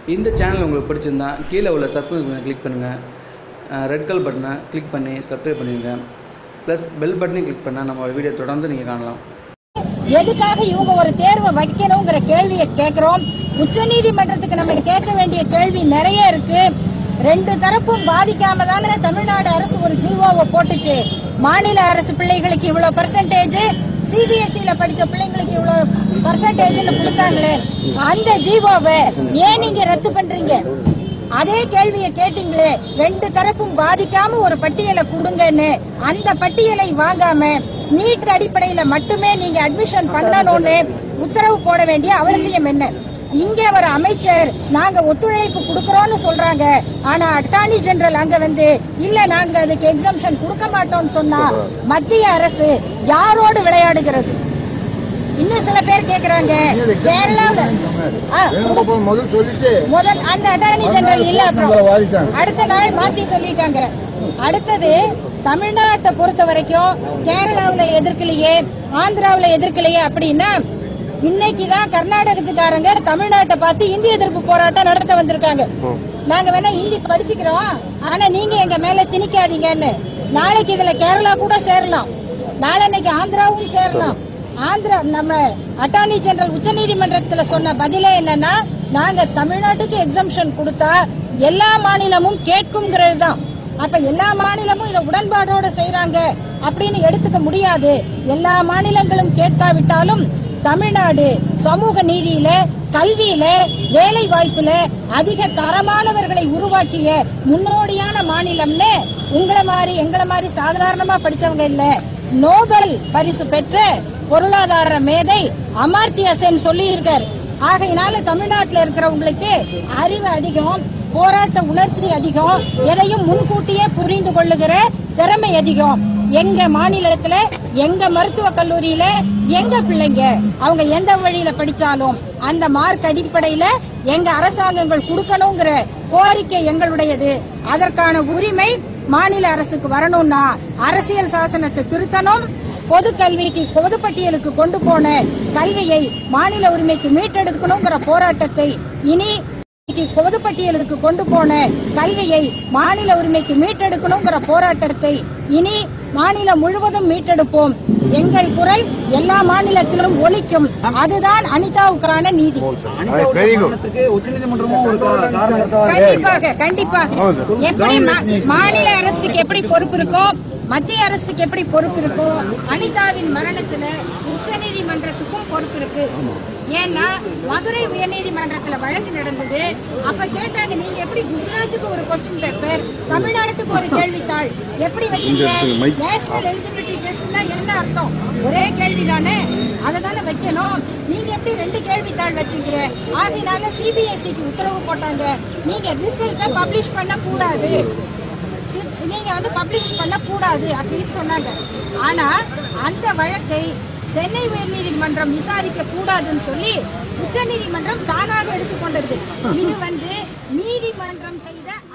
இந்த சேனல் உங்களுக்கு பிடிச்சிருந்தா கீழே உள்ள சப்ஸ்கிரைப் கிளிக் பண்ணுங்கள் ரெட் கலர் பட்டனை கிளிக் பண்ணி சப்ஸ்கிரைப் பண்ணிடுங்க ப்ளஸ் பெல் பட்டனையும் கிளிக் பண்ணால் நம்ம வீடியோ தொடர்ந்து நீங்கள் காணலாம் எதுக்காக இவங்க ஒரு தேர்வை வைக்கணுங்கிற கேள்வியை கேட்கிறோம் உச்சநீதிமன்றத்துக்கு நம்ம கேட்க வேண்டிய கேள்வி நிறைய இருக்கு ரெண்டு தரப்பும் பாதிக்காம தானே தமிழ்நாடு அரசு ஒரு ஜீவோவை போட்டுச்சு மாநில அரசு பிள்ளைகளுக்கு இவ்வளவு பர்சன்டேஜ் சிபிஎஸ்இல படிச்ச பிள்ளைங்களுக்கு இவ்வளவு பர்சன்டேஜ்னு கொடுத்தாங்களே அந்த ஜீவோவை ஏன் நீங்க ரத்து பண்றீங்க அதே கேள்வியை கேட்டீங்களே ரெண்டு தரப்பும் பாதிக்காம ஒரு பட்டியலை கொடுங்கன்னு அந்த பட்டியலை வாங்காம நீட் அடிப்படையில மட்டுமே நீங்க அட்மிஷன் பண்ணணும்னு உத்தரவு போட வேண்டிய அவசியம் என்ன இங்க ஒரு அமைச்சர் நாங்க ஒத்துழைப்பு கொடுக்கறோம்னு சொல்றாங்க ஆனா அட்டார்னி ஜெனரல் அங்க வந்து இல்ல நாங்க அதுக்கு எக்ஸம்ஷன் கொடுக்க மாட்டோம்னு சொன்னா மத்திய அரசு யாரோடு விளையாடுகிறது இன்னும் சில பேர் கேக்குறாங்க கேரளாவுல ஆ, முதல் சொல்லிட்டு முதல் அந்த அட்டார்னி ஜெனரல் இல்ல அப்புறம் வாதிட்டாங்க அடுத்த நாள் மாத்தி சொல்லிட்டாங்க அடுத்தது தமிழ்நாட்டை பொறுத்த வரைக்கும் கேரளாவுல எதிர்க்கலையே ஆந்திராவுல எதிர்க்கலையே அப்படின்னா இன்னைக்கு தான் கர்நாடகத்துக்காரங்க தமிழ்நாட்டை பார்த்து இந்தி எதிர்ப்பு போராட்டம் நடத்த வந்திருக்காங்க நாங்க வேணா ஹிந்தி படிச்சுக்கிறோம் ஆனா நீங்க எங்க மேல திணிக்காதீங்கன்னு நாளைக்கு இதுல கேரளா கூட சேரலாம் நாளன்னைக்கு ஆந்திராவும் சேரலாம் ஆந்திரா நம்ம அட்டார்னி ஜெனரல் உச்சநீதிமன்றத்துல சொன்ன பதிலே என்னன்னா நாங்க தமிழ்நாட்டுக்கு எக்ஸம்ஷன் கொடுத்தா எல்லா மாநிலமும் கேட்குங்கிறது தான் அப்ப எல்லா மாநிலமும் இத உடன்பாடோட செய்றாங்க அப்படின்னு எடுத்துக்க முடியாது எல்லா மாநிலங்களும் கேட்காவிட்டாலும் தமிழ்நாடு சமூக நீதியில கல்வியில வேலை வாய்ப்புல அதிக தரமானவர்களை உருவாக்கிய முன்னோடியான மாநிலம்னு உங்களை மாதிரி எங்களை மாதிரி சாதாரணமா படிச்சவங்க இல்ல நோபல் பரிசு பெற்ற பொருளாதார மேதை அமர்த்திய சென் சொல்லி இருக்காரு ஆகையினால தமிழ்நாட்டுல இருக்கிறவங்களுக்கு அறிவு அதிகம் போராட்ட உணர்ச்சி அதிகம் எதையும் முன்கூட்டியே புரிந்து கொள்ளுகிற திறமை அதிகம் எங்க மாநிலத்துல எங்க மருத்துவ கல்லூரியில எங்க பிள்ளைங்க அவங்க எந்த வழியில படிச்சாலும் அந்த மார்க் அடிப்படையில எங்க அரசாங்கங்கள் கொடுக்கணுங்கிற கோரிக்கை எங்களுடையது அதற்கான உரிமை மாநில அரசுக்கு வரணும்னா அரசியல் சாசனத்தை திருத்தணும் பொது கல்விக்கு பொதுப்பட்டியலுக்கு கொண்டு போன கல்வியை மாநில உரிமைக்கு மீட்டெடுக்கணுங்கிற போராட்டத்தை இனி பொதுப்பட்டியலுக்கு கொண்டு போன கல்வியை மாநில உரிமைக்கு மீட்டெடுக்கணுங்கிற போராட்டத்தை இனி மாநிலம் முழுவதும் மீட்டெடுப்போம் எங்கள் குரல் எல்லா மாநிலத்திலும் ஒலிக்கும் அதுதான் அனிதாவுக்கான நீதி வெரி குட் உச்சநீதிமன்றமும் ஒரு காரணம் கண்டிப்பாக கண்டிப்பாக எப்படி மா- மாநில அரசுக்கு எப்படி பொறுப்பு இருக்கோ மத்திய அரசுக்கு எப்படி பொறுப்பு இருக்கோ அனிதாவின் மரணத்துல உச்சநீதிமன்றத்துக்கும் பொறுப்பு இருக்கு ஏன்னா மதுரை உயர்நீதிமன்றத்துல வழக்கு நடந்தது அப்ப கேட்டாங்க நீங்க எப்படி குஜராத்துக்கு ஒரு கொஸ்டின் பேப்பர் தமிழ்நாட்டுக்கு ஒரு கேள்வித்தாள் எப்படி வச்சீங்க நேஷனல் எலிஜிபிலிட்டி டெஸ்ட்னா என்ன அர்த்தம் ஒரே கேள்விதானே அதை தானே வைக்கணும் நீங்க எப்படி ரெண்டு கேள்வித்தாள் வச்சீங்க ஆகையினால சிபிஎஸ்சிக்கு உத்தரவு போட்டாங்க நீங்க ரிசல்ட்டை பப்ளிஷ் பண்ண கூடாது சி- நீங்க வந்து பப்ளிஷ் பண்ண கூடாது அப்படின்னு சொன்னாங்க ஆனா அந்த வழக்கை சென்னை உயர்நீதிமன்றம் விசாரிக்க கூடாதுன்னு சொல்லி உச்சநீதிமன்றம் தானாக எடுத்துக்கொண்டது இது வந்து நீதிமன்றம் செய்த